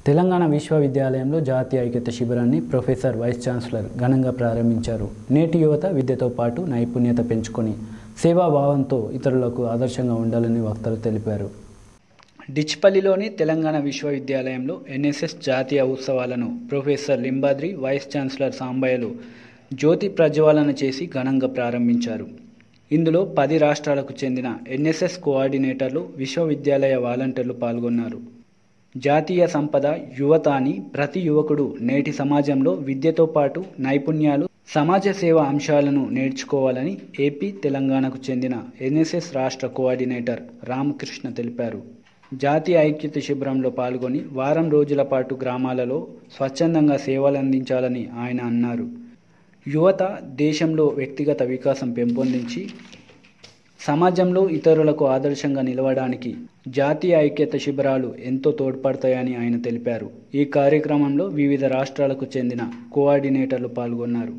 తెలంగాణ విశ్వవిద్యాలయంలో జాతీయ ఐక్యత శిబిరాన్ని ప్రొఫెసర్ వైస్ ఛాన్సలర్ ఘనంగా ప్రారంభించారు నేటి యువత విద్యతో పాటు నైపుణ్యత పెంచుకొని సేవాభావంతో ఇతరులకు ఆదర్శంగా ఉండాలని వక్తలు తెలిపారు డిచ్పల్లిలోని తెలంగాణ విశ్వవిద్యాలయంలో ఎన్ఎస్ఎస్ జాతీయ ఉత్సవాలను ప్రొఫెసర్ లింబాద్రి వైస్ ఛాన్సలర్ సాంబయ్యలు జ్యోతి ప్రజ్వలన చేసి ఘనంగా ప్రారంభించారు ఇందులో పది రాష్ట్రాలకు చెందిన ఎన్ఎస్ఎస్ కోఆర్డినేటర్లు విశ్వవిద్యాలయ వాలంటీర్లు పాల్గొన్నారు జాతీయ సంపద యువత అని ప్రతి యువకుడు నేటి సమాజంలో విద్యతో పాటు నైపుణ్యాలు సమాజ సేవ అంశాలను నేర్చుకోవాలని ఏపీ తెలంగాణకు చెందిన ఎన్ఎస్ఎస్ రాష్ట్ర కోఆర్డినేటర్ రామకృష్ణ తెలిపారు జాతీయ ఐక్యత శిబిరంలో పాల్గొని వారం రోజుల పాటు గ్రామాలలో స్వచ్ఛందంగా సేవలందించాలని ఆయన అన్నారు యువత దేశంలో వ్యక్తిగత వికాసం పెంపొందించి సమాజంలో ఇతరులకు ఆదర్శంగా నిలవడానికి జాతీయ ఐక్యత శిబిరాలు ఎంతో తోడ్పడతాయని ఆయన తెలిపారు ఈ కార్యక్రమంలో వివిధ రాష్ట్రాలకు చెందిన కోఆర్డినేటర్లు పాల్గొన్నారు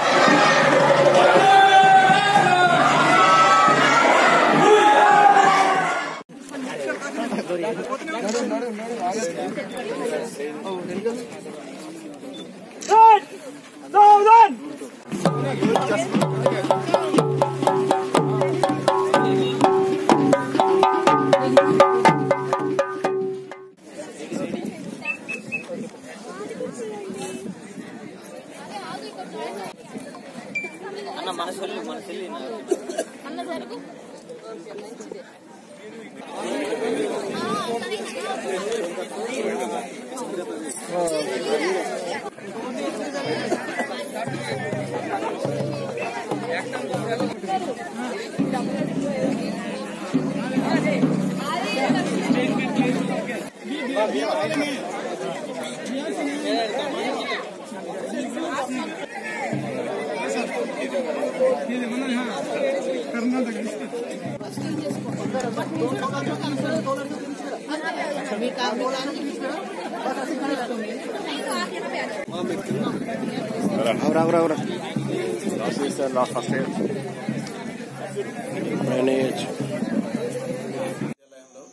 Ahora, ahora, ahora. Last is the last first year. Manage. విద్యాలయంలో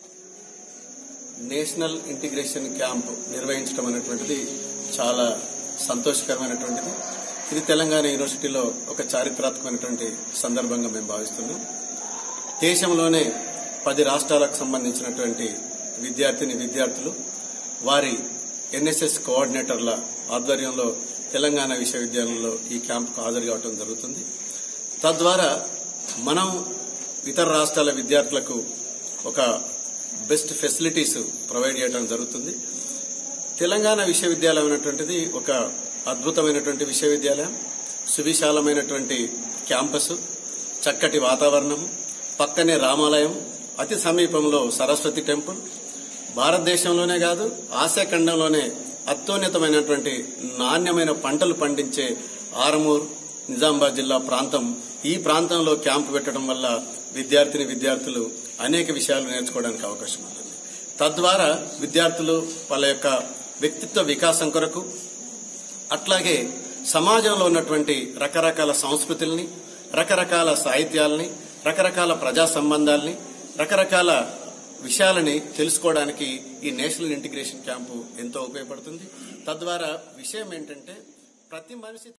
నేషనల్ ఇంటిగ్రేషన్ క్యాంప్ నిర్వహించడం అనేటువంటిది చాలా సంతోషకరమైనటువంటిది ఇది తెలంగాణ యూనివర్సిటీలో ఒక చారిత్రాత్మకమైనటువంటి సందర్భంగా మేము భావిస్తున్నాం దేశంలోనే పది రాష్ట్రాలకు సంబంధించినటువంటి విద్యార్థిని విద్యార్థులు వారి ఎన్ఎస్ఎస్ కోఆర్డినేటర్ల ఆధ్వర్యంలో తెలంగాణ విశ్వవిద్యాలయంలో ఈ క్యాంపుకు హాజరు కావడం జరుగుతుంది తద్వారా మనం ఇతర రాష్ట్రాల విద్యార్థులకు ఒక బెస్ట్ ఫెసిలిటీస్ ప్రొవైడ్ చేయడం జరుగుతుంది తెలంగాణ విశ్వవిద్యాలయం అనేటువంటిది ఒక అద్భుతమైనటువంటి విశ్వవిద్యాలయం సువిశాలమైనటువంటి క్యాంపస్ చక్కటి వాతావరణం పక్కనే రామాలయం అతి సమీపంలో సరస్వతి టెంపుల్ భారతదేశంలోనే కాదు ఆసియా ఖండంలోనే అత్యున్నతమైనటువంటి నాణ్యమైన పంటలు పండించే ఆరమూర్ నిజామాబాద్ జిల్లా ప్రాంతం ఈ ప్రాంతంలో క్యాంపు పెట్టడం వల్ల విద్యార్థిని విద్యార్థులు అనేక విషయాలు నేర్చుకోవడానికి అవకాశం ఉంటుంది తద్వారా విద్యార్థులు వాళ్ళ యొక్క వ్యక్తిత్వ వికాసం కొరకు అట్లాగే సమాజంలో ఉన్నటువంటి రకరకాల సంస్కృతుల్ని రకరకాల సాహిత్యాల్ని రకరకాల ప్రజా సంబంధాల్ని రకరకాల విషయాలని తెలుసుకోవడానికి ఈ నేషనల్ ఇంటిగ్రేషన్ క్యాంపు ఎంతో ఉపయోగపడుతుంది తద్వారా విషయం ఏంటంటే ప్రతి మనిషి